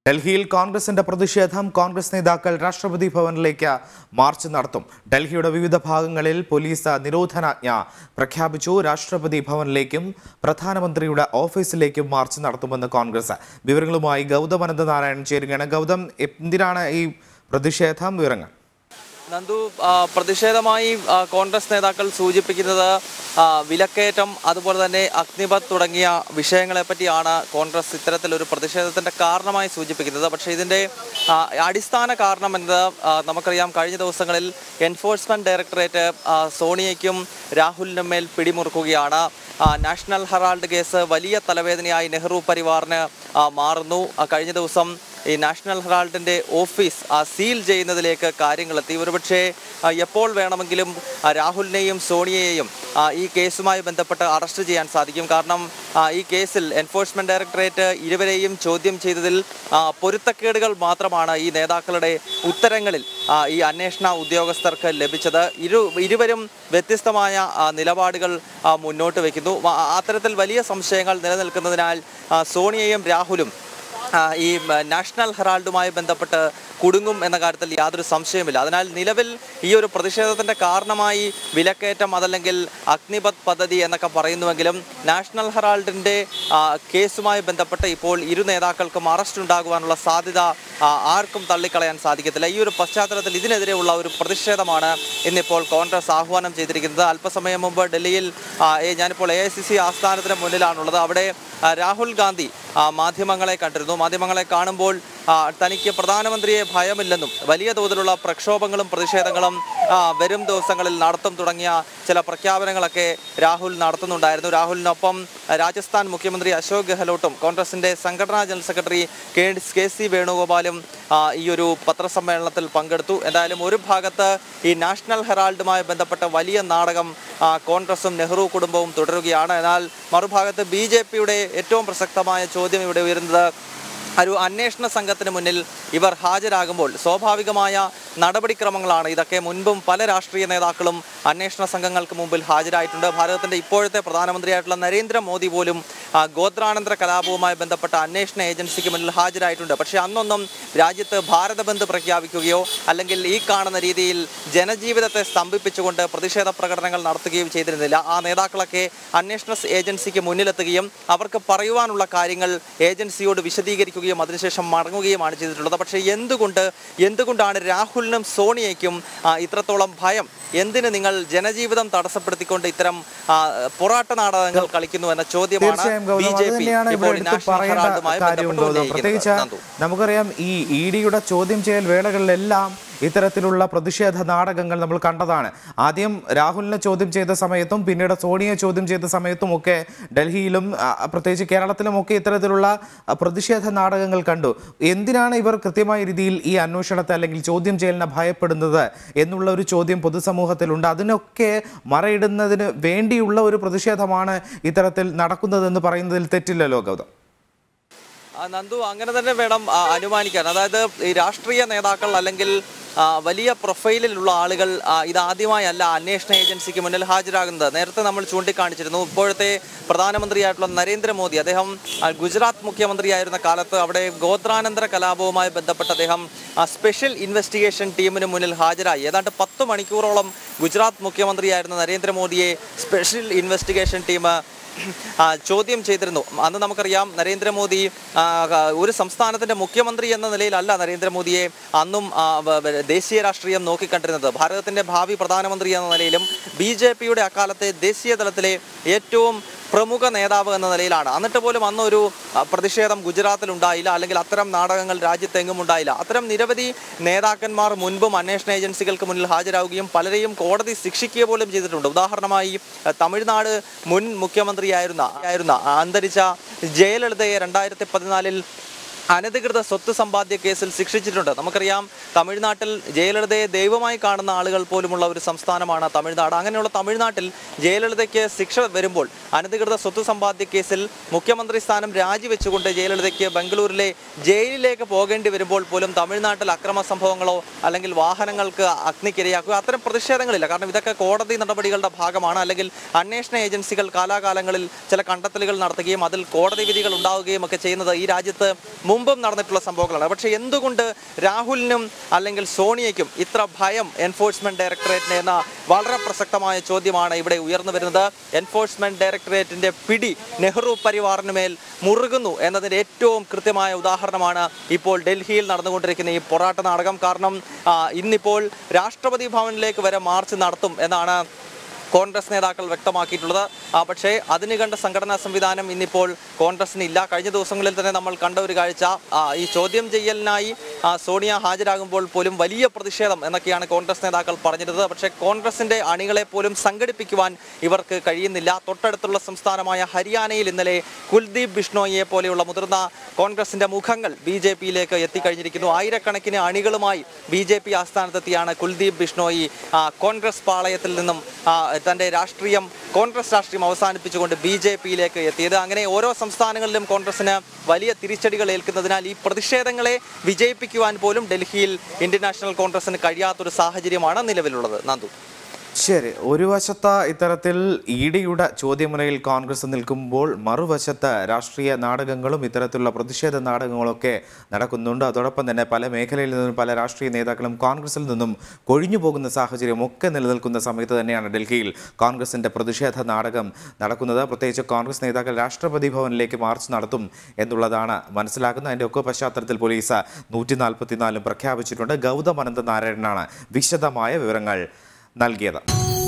ഡൽഹിയിൽ കോൺഗ്രസിന്റെ പ്രതിഷേധം കോൺഗ്രസ് നേതാക്കൾ രാഷ്ട്രപതി ഭവനിലേക്ക് മാർച്ച് നടത്തും ഡൽഹിയുടെ വിവിധ ഭാഗങ്ങളിൽ പോലീസ് നിരോധനാജ്ഞ പ്രഖ്യാപിച്ചു രാഷ്ട്രപതി ഭവനിലേക്കും പ്രധാനമന്ത്രിയുടെ ഓഫീസിലേക്കും മാർച്ച് നടത്തുമെന്ന് കോൺഗ്രസ് വിവരങ്ങളുമായി ഗൗതം അനന്തനാരായണൻ ചേരുകയാണ് ഗൗതം എന്തിനാണ് ഈ പ്രതിഷേധം വിവരങ്ങൾ നന്ദു ആ, പ്രതിഷേധമായി ആ, കോൺഗ്രസ് നേതാക്കൾ സൂചിപ്പിക്കുന്നത് ആ, വിലക്കയറ്റം അതുപോലെ തന്നെ അഗ്നിപത് തുടങ്ങിയ വിഷയങ്ങളെ പറ്റിയാണ് കോൺഗ്രസ് ഇത്തരത്തിലൊരു പ്രതിഷേധത്തിന്റെ കാരണമായി സൂചിപ്പിക്കുന്നത് പക്ഷേ ഇതിന്റെ ആ, അടിസ്ഥാന കാരണം എന്നത് ആ, നമുക്കറിയാം കഴിഞ്ഞ ദിവസങ്ങളിൽ എൻഫോഴ്സ്മെന്റ് ഡയറക്ടറേറ്റ് ആ, സോണിയയ്ക്കും രാഹുലിനും മേൽ പിടിമുറുക്കുകയാണ് ആ, നാഷണൽ ഹെറാൾഡ് കേസ് വലിയ തലവേദനയായി നെഹ്റു പരിവാറിന് ആ, മാറുന്നു ആ, കഴിഞ്ഞ ദിവസം ഈ നാഷണൽ ഹെറാൾഡിന്റെ ഓഫീസ് ആ, സീൽ ചെയ്യുന്നതിലേക്ക് കാര്യങ്ങളെത്തി ഒരുപക്ഷെ ആ, എപ്പോൾ വേണമെങ്കിലും ആ, രാഹുലിനെയും സോണിയയെയും ആ, ഈ കേസുമായി ബന്ധപ്പെട്ട് അറസ്റ്റ് ചെയ്യാൻ സാധിക്കും കാരണം ആ, ഈ കേസിൽ എൻഫോഴ്സ്മെന്റ് ഡയറക്ടറേറ്റ് ഇരുവരെയും ചോദ്യം ചെയ്തതിൽ ആ, പൊരുത്തക്കേടുകൾ മാത്രമാണ് ഈ നേതാക്കളുടെ ഉത്തരങ്ങളിൽ ആ, ഈ അന്വേഷണ ഉദ്യോഗസ്ഥർക്ക് ലഭിച്ചത് ഇരു ഇരുവരും വ്യത്യസ്തമായ ആ, നിലപാടുകൾ ആ, മുന്നോട്ട് വയ്ക്കുന്നു ആ, അത്തരത്തിൽ വലിയ സംശയങ്ങൾ നിലനിൽക്കുന്നതിനാൽ ആ, സോണിയയും രാഹുലും ആ, ഈ മ, നാഷണൽ ഹെറാൾഡുമായി ബന്ധപ്പെട്ട് കുടുങ്ങും എന്ന കാര്യത്തിൽ യാതൊരു സംശയമില്ല അതിനാൽ നിലവിൽ ഈ ഒരു പ്രതിഷേധത്തിന്റെ കാരണമായി വിലക്കയറ്റം അതല്ലെങ്കിൽ അഗ്നിപത് പദ്ധതി എന്നൊക്കെ പറയുന്നുവെങ്കിലും നാഷണൽ ഹെറാൾഡിന്റെ ആ, കേസുമായി ബന്ധപ്പെട്ട് ഇപ്പോൾ ഇരു നേതാക്കൾക്കും അറസ്റ്റ് ഉണ്ടാകുവാനുള്ള സാധ്യത ആ, ആർക്കും തള്ളിക്കളയാൻ സാധിക്കത്തില്ല ഈ ഒരു പശ്ചാത്തലത്തിൽ ഇതിനെതിരെയുള്ള ഒരു പ്രതിഷേധമാണ് ഇന്നിപ്പോൾ കോൺഗ്രസ് ആഹ്വാനം ചെയ്തിരിക്കുന്നത് അല്പസമയം മുമ്പ് ഡൽഹിയിൽ ആ, ഏ, ഞാനിപ്പോൾ എ ഐ സി സി ആസ്ഥാനത്തിന് മുന്നിലാണുള്ളത് അവിടെ ആ, രാഹുൽ ഗാന്ധി ആ, മാധ്യമങ്ങളെ കണ്ടിരുന്നു മാധ്യമങ്ങളെ കാണുമ്പോൾ ആ, തനിക്ക് പ്രധാനമന്ത്രിയെ ഭയമില്ലെന്നും വലിയ തോതിലുള്ള പ്രക്ഷോഭങ്ങളും പ്രതിഷേധങ്ങളും ആ, വരും ദിവസങ്ങളിൽ നടത്തും തുടങ്ങിയ ചില പ്രഖ്യാപനങ്ങളൊക്കെ രാഹുൽ നടത്തുന്നുണ്ടായിരുന്നു രാഹുലിനൊപ്പം രാജസ്ഥാൻ മുഖ്യമന്ത്രി അശോക് ഗെഹ്ലോട്ടും കോൺഗ്രസിന്റെ സംഘടനാ general secretary K K C വേണുഗോപാലും ആ, ഈ ഒരു പത്രസമ്മേളനത്തിൽ പങ്കെടുത്തു എന്തായാലും ഒരു ഭാഗത്ത് ഈ നാഷണൽ ഹെറാൾഡുമായി ബന്ധപ്പെട്ട വലിയ നാടകം ആ, കോൺഗ്രസും നെഹ്റു കുടുംബവും തുടരുകയാണ് എന്നാൽ മറുഭാഗത്ത് ബി ജെ പിയുടെ ഏറ്റവും പ്രസക്തമായ ചോദ്യം ഇവിടെ ഉയരുന്നത് ഒരു അന്വേഷണ സംഘത്തിന് മുന്നിൽ ഇവർ ഹാജരാകുമ്പോൾ സ്വാഭാവികമായ നടപടിക്രമങ്ങളാണ് ഇതൊക്കെ മുൻപും പല രാഷ്ട്രീയ നേതാക്കളും അന്വേഷണ സംഘങ്ങൾക്ക് മുമ്പിൽ ഹാജരായിട്ടുണ്ട് ഭാരതത്തിന്റെ ഇപ്പോഴത്തെ പ്രധാനമന്ത്രിയായിട്ടുള്ള നരേന്ദ്രമോദി പോലും ആ, ഗോത്രാനന്തര കലാപവുമായി ബന്ധപ്പെട്ട അന്വേഷണ ഏജൻസിക്ക് മുന്നിൽ ഹാജരായിട്ടുണ്ട് പക്ഷേ അന്നൊന്നും രാജ്യത്ത് ഭാരത ബന്ദ് പ്രഖ്യാപിക്കുകയോ അല്ലെങ്കിൽ ഈ കാണുന്ന രീതിയിൽ ജനജീവിതത്തെ സ്തംഭിപ്പിച്ചുകൊണ്ട് പ്രതിഷേധ പ്രകടനങ്ങൾ നടത്തുകയും ചെയ്തിരുന്നില്ല ആ നേതാക്കളൊക്കെ അന്വേഷണ ഏജൻസിക്ക് മുന്നിലെത്തുകയും അവർക്ക് പറയുവാനുള്ള കാര്യങ്ങൾ ഏജൻസിയോട് വിശദീകരിക്കുകയും അതിനുശേഷം മടങ്ങുകയുമാണ് ചെയ്തിട്ടുള്ളത് പക്ഷേ എന്തുകൊണ്ട് എന്തുകൊണ്ടാണ് രാഹുലിനും സോണിയയ്ക്കും ആ, ഇത്രത്തോളം ഭയം എന്തിന് നിങ്ങൾ ജനജീവിതം തടസ്സപ്പെടുത്തിക്കൊണ്ട് ഇത്തരം ആ, പൊറാട്ട നാടകങ്ങൾ കളിക്കുന്നു എന്ന ചോദ്യമാണ് തീർച്ചയായും ബി ഗൗതം ജെ അത് പി തന്നെയാണ് ഇപ്പോൾ ഇവിടെ എടുത്ത് നാഷണൽ പറയേണ്ട ഹെറാൾഡുമായി കാര്യം ബന്ധപ്പെട്ട് ഗൗതം പ്രത്യേകിച്ച് ഉന്നയിക്കുന്നത്. നന്ദു. നമുക്കറിയാം ഈ ഇ ഡിയുടെ ചോദ്യം ചെയ്യൽ വേളകളിലെല്ലാം ഇത്തരത്തിലുള്ള പ്രതിഷേധ നാടകങ്ങൾ നമ്മൾ കണ്ടതാണ് ആദ്യം രാഹുലിനെ ചോദ്യം ചെയ്ത സമയത്തും പിന്നീട് സോണിയെ ചോദ്യം ചെയ്ത സമയത്തും ഒക്കെ ഡൽഹിയിലും ആ, പ്രത്യേകിച്ച് കേരളത്തിലും ഒക്കെ ഇത്തരത്തിലുള്ള ആ, പ്രതിഷേധ നാടകങ്ങൾ കണ്ടു എന്തിനാണ് ഇവർ കൃത്യമായ രീതിയിൽ ഈ അന്വേഷണത്തെ അല്ലെങ്കിൽ ചോദ്യം ചെയ്യലിനെ ഭയപ്പെടുന്നത് എന്നുള്ള ഒരു ചോദ്യം പൊതുസമൂഹത്തിലുണ്ട് അതിനൊക്കെ മറയിടുന്നതിന് വേണ്ടിയുള്ള ഒരു പ്രതിഷേധമാണ് ഇത്തരത്തിൽ നടക്കുന്നതെന്ന് പറയുന്നതിൽ തെറ്റില്ലല്ലോ ഗൗതം ആ, നന്ദു അങ്ങനെ തന്നെ വേണം ആ, അനുമാനിക്കാൻ അതായത് ഈ രാഷ്ട്രീയ നേതാക്കൾ അല്ലെങ്കിൽ ആ, വലിയ പ്രൊഫൈലിലുള്ള ആളുകൾ ആ, ഇതാദ്യമായല്ല അന്വേഷണ ഏജൻസിക്ക് മുന്നിൽ ഹാജരാകുന്നത് നേരത്തെ നമ്മൾ ചൂണ്ടിക്കാണിച്ചിരുന്നു ഇപ്പോഴത്തെ പ്രധാനമന്ത്രിയായിട്ടുള്ള നരേന്ദ്രമോദി അദ്ദേഹം ആ, ഗുജറാത്ത് മുഖ്യമന്ത്രിയായിരുന്ന കാലത്ത് അവിടെ ഗോത്രാനന്തര കലാപവുമായി ബന്ധപ്പെട്ട് അദ്ദേഹം ആ, സ്പെഷ്യൽ ഇൻവെസ്റ്റിഗേഷൻ ടീമിന് മുന്നിൽ ഹാജരായി ഏതാണ്ട് പത്ത് മണിക്കൂറോളം ഗുജറാത്ത് മുഖ്യമന്ത്രിയായിരുന്ന നരേന്ദ്രമോദിയെ സ്പെഷ്യൽ ഇൻവെസ്റ്റിഗേഷൻ ടീം ആ, ചോദ്യം ചെയ്തിരുന്നു അന്ന് നമുക്കറിയാം നരേന്ദ്രമോദി ആ, ഒരു സംസ്ഥാനത്തിന്റെ മുഖ്യമന്ത്രി എന്ന നിലയിലല്ല നരേന്ദ്രമോദിയെ അന്നും ആ, വ- വ- ദേശീയ രാഷ്ട്രീയം നോക്കിക്കണ്ടിരുന്നത് ഭാരതത്തിന്റെ ഭാവി പ്രധാനമന്ത്രി എന്ന നിലയിലും ബി ജെ പിയുടെ അക്കാലത്തെ ദേശീയ തലത്തിലെ ഏറ്റവും പ്രമുഖ നേതാവ് എന്ന നിലയിലാണ് എന്നിട്ട് പോലും അന്ന് ഒരു ആ, പ്രതിഷേധം ഗുജറാത്തിൽ ഉണ്ടായില്ല അല്ലെങ്കിൽ അത്തരം നാടകങ്ങൾ രാജ്യത്തെങ്ങും ഉണ്ടായില്ല അത്തരം നിരവധി നേതാക്കന്മാർ മുൻപും അന്വേഷണ ഏജൻസികൾക്ക് മുന്നിൽ ഹാജരാകുകയും പലരെയും കോടതി ശിക്ഷിക്കുക പോലും ചെയ്തിട്ടുണ്ട് ഉദാഹരണമായി ആ, തമിഴ്നാട് മുൻ മുഖ്യമന്ത്രിയായിരുന്ന ആയിരുന്ന അന്തരിച്ച ജയലളിതയെ രണ്ടായിരത്തി പതിനാലിൽ അനധികൃത സ്വത്ത് സമ്പാദ്യ കേസിൽ ശിക്ഷിച്ചിട്ടുണ്ട് നമുക്കറിയാം തമിഴ്നാട്ടിൽ ജയലളിതയെ ദൈവമായി കാണുന്ന ആളുകൾ പോലുമുള്ള ഒരു സംസ്ഥാനമാണ് തമിഴ്നാട് അങ്ങനെയുള്ള തമിഴ്നാട്ടിൽ ജയലളിതയ്ക്ക് ശിക്ഷ വരുമ്പോൾ അനധികൃത സ്വത്ത് സമ്പാദ്യ കേസിൽ മുഖ്യമന്ത്രി സ്ഥാനം രാജിവെച്ചുകൊണ്ട് ജയലളിതയ്ക്ക് ബംഗളൂരിലെ ജയിലിലേക്ക് പോകേണ്ടി വരുമ്പോൾ പോലും തമിഴ്നാട്ടിൽ അക്രമ സംഭവങ്ങളോ അല്ലെങ്കിൽ വാഹനങ്ങൾക്ക് അഗ്നിക്കിരയാക്കുക അത്തരം പ്രതിഷേധങ്ങളില്ല കാരണം ഇതൊക്കെ കോടതി നടപടികളുടെ ഭാഗമാണ് അല്ലെങ്കിൽ അന്വേഷണ ഏജൻസികൾ കാലാകാലങ്ങളിൽ ചില കണ്ടെത്തലുകൾ നടത്തുകയും അതിൽ കോടതി വിധികൾ ഉണ്ടാവുകയും ഒക്കെ ചെയ്യുന്നത് ഈ രാജ്യത്ത് മുമ്പും നടന്നിട്ടുള്ള സംഭവങ്ങളാണ് പക്ഷേ എന്തുകൊണ്ട് രാഹുലിനും അല്ലെങ്കിൽ സോണിയയ്ക്കും ഇത്ര ഭയം എൻഫോഴ്സ്മെന്റ് ഡയറക്ടറേറ്റിന് എന്ന വളരെ പ്രസക്തമായ ചോദ്യമാണ് ഇവിടെ ഉയർന്നു വരുന്നത് എൻഫോഴ്സ്മെന്റ് ഡയറക്ടറേറ്റിന്റെ പിടി നെഹ്റു പരിവാറിന് മേൽ മുറുകുന്നു എന്നതിന്റെ ഏറ്റവും കൃത്യമായ ഉദാഹരണമാണ് ഇപ്പോൾ ഡൽഹിയിൽ നടന്നുകൊണ്ടിരിക്കുന്ന ഈ പൊറാട്ട നാടകം കാരണം ആ, ഇന്നിപ്പോൾ രാഷ്ട്രപതി ഭവനിലേക്ക് വരെ മാർച്ച് നടത്തും എന്നാണ് കോൺഗ്രസ് നേതാക്കൾ വ്യക്തമാക്കിയിട്ടുള്ളത് ആ, പക്ഷേ അതിന് കണ്ട സംഘടനാ സംവിധാനം ഇന്നിപ്പോൾ കോൺഗ്രസിന് ഇല്ല കഴിഞ്ഞ ദിവസങ്ങളിൽ തന്നെ നമ്മൾ കണ്ട ഒരു കാഴ്ച ആ, ഈ ചോദ്യം ചെയ്യലിനായി ആ, സോണിയ ഹാജരാകുമ്പോൾ പോലും വലിയ പ്രതിഷേധം എന്നൊക്കെയാണ് കോൺഗ്രസ് നേതാക്കൾ പറഞ്ഞിരുന്നത് പക്ഷേ കോൺഗ്രസിന്റെ അണികളെ പോലും സംഘടിപ്പിക്കുവാൻ ഇവർക്ക് കഴിയുന്നില്ല തൊട്ടടുത്തുള്ള സംസ്ഥാനമായ ഹരിയാനയിൽ ഇന്നലെ കുൽദീപ് ബിഷ്ണോയിയെ പോലെയുള്ള മുതിർന്ന കോൺഗ്രസിന്റെ മുഖങ്ങൾ ബി ജെ പിയിലേക്ക് എത്തിക്കഴിഞ്ഞിരിക്കുന്നു ആയിരക്കണക്കിന് അണികളുമായി ബി ജെ പി ആസ്ഥാനത്തെത്തിയാണ് കുൽദീപ് ബിഷ്ണോയി ആ, കോൺഗ്രസ് പാളയത്തിൽ നിന്നും ആ, തന്റെ രാഷ്ട്രീയം കോൺഗ്രസ് രാഷ്ട്രീയം അവസാനിപ്പിച്ചുകൊണ്ട് ബി ജെ പിയിലേക്ക് എത്തിയത് അങ്ങനെ ഓരോ സംസ്ഥാനങ്ങളിലും കോൺഗ്രസിന് വലിയ തിരിച്ചടികൾ ഏൽക്കുന്നതിനാൽ ഈ പ്രതിഷേധങ്ങളെ വിജയിപ്പിക്കുവാൻ പോലും ഡൽഹിയിൽ ഇന്ത്യൻ നാഷണൽ കോൺഗ്രസിന് കഴിയാത്തൊരു സാഹചര്യമാണ് നിലവിലുള്ളത് നന്ദു ശരി ഒരു വശത്ത് ഇത്തരത്തിൽ ഇ ഡിയുടെ ചോദ്യമുനയിൽ കോൺഗ്രസ് നിൽക്കുമ്പോൾ മറുവശത്ത് രാഷ്ട്രീയ നാടകങ്ങളും ഇത്തരത്തിലുള്ള പ്രതിഷേധ നാടകങ്ങളൊക്കെ നടക്കുന്നുണ്ട് അതോടൊപ്പം തന്നെ പല മേഖലയിൽ നിന്നും പല രാഷ്ട്രീയ നേതാക്കളും കോൺഗ്രസിൽ നിന്നും കൊഴിഞ്ഞു പോകുന്ന സാഹചര്യം ഒക്കെ നിലനിൽക്കുന്ന സമയത്ത് തന്നെയാണ് ഡൽഹിയിൽ കോൺഗ്രസിന്റെ പ്രതിഷേധ നാടകം നടക്കുന്നത് പ്രത്യേകിച്ച് കോൺഗ്രസ് നേതാക്കൾ രാഷ്ട്രപതി ഭവനിലേക്ക് മാർച്ച് നടത്തും എന്നുള്ളതാണ് മനസ്സിലാക്കുന്നത് അതിൻ്റെ ഒക്കെ പശ്ചാത്തലത്തിൽ പോലീസ് നൂറ്റി നാൽപ്പത്തിനാലും പ്രഖ്യാപിച്ചിട്ടുണ്ട് ഗൗതം അനന്തനാരായണനാണ് വിശദമായ വിവരങ്ങൾ നൽകിയത്